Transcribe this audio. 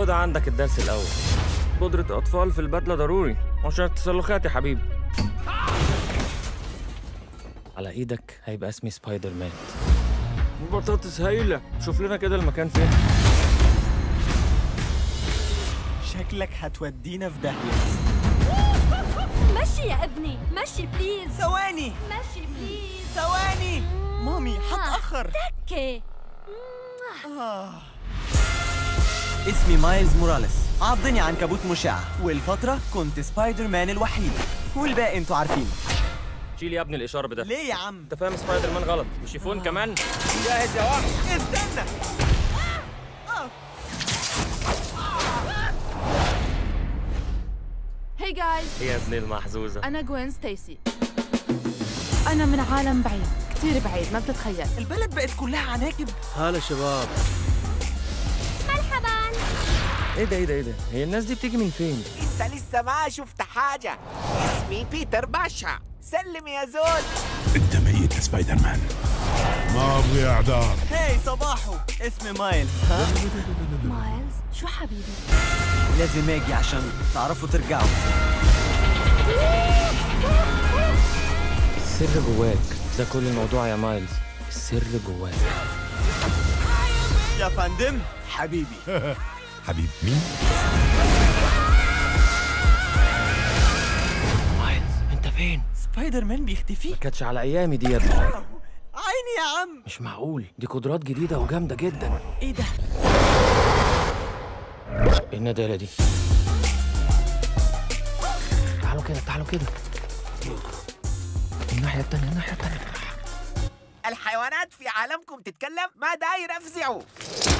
خد عندك الدرس الأول قدرة أطفال في البدلة ضروري عشان التسلخات يا حبيبي على إيدك هيبقى اسمي سبايدر مان بطاطس هايلة شوف لنا كده المكان فين شكلك هتودينا في داهية مشي يا ابني مشي بليز ثواني مشي بليز ثواني مامي هتأخر تكي اسمي مايلز موراليس عضني عنكبوت مشع والفترة كنت سبايدر مان الوحيد والباقي انتوا عارفين شيل يا ابني الإشارة بده ليه يا عم؟ أنت فاهم سبايدر مان غلط مش يفون كمان جاهز يا واحد استنى هاي جايز يا ابني المحظوظة أنا جوين ستيسي أنا من عالم بعيد كتير بعيد ما بتتخيل البلد بقت كلها عناكب هلا شباب مرحبا ايه ده ايه ده ايه ده هي الناس دي بتيجي من فين انت لسه ما شفت حاجة اسمي بيتر باشا سلم يا زول انت ميت يا سبايدر مان ما ابغي اعذار هاي صباحو اسمي مايلز ها؟ مايلز شو حبيبي لازم اجي عشان تعرفوا ترجعوا السر جواك ده كل الموضوع يا مايلز السر جواك يا فندم حبيبي حبيب مين؟ مايلز انت فين سبايدر مان بيختفي ما كانتش على ايامي دي يا ابني عيني يا عم مش معقول دي قدرات جديدة وجامدة جدا ايه ده؟ ايه الندالة دي تعالوا كده تعالوا كده الناحية التانية الناحية التانية الحيوانات في عالمكم تتكلم ما داير افزعوا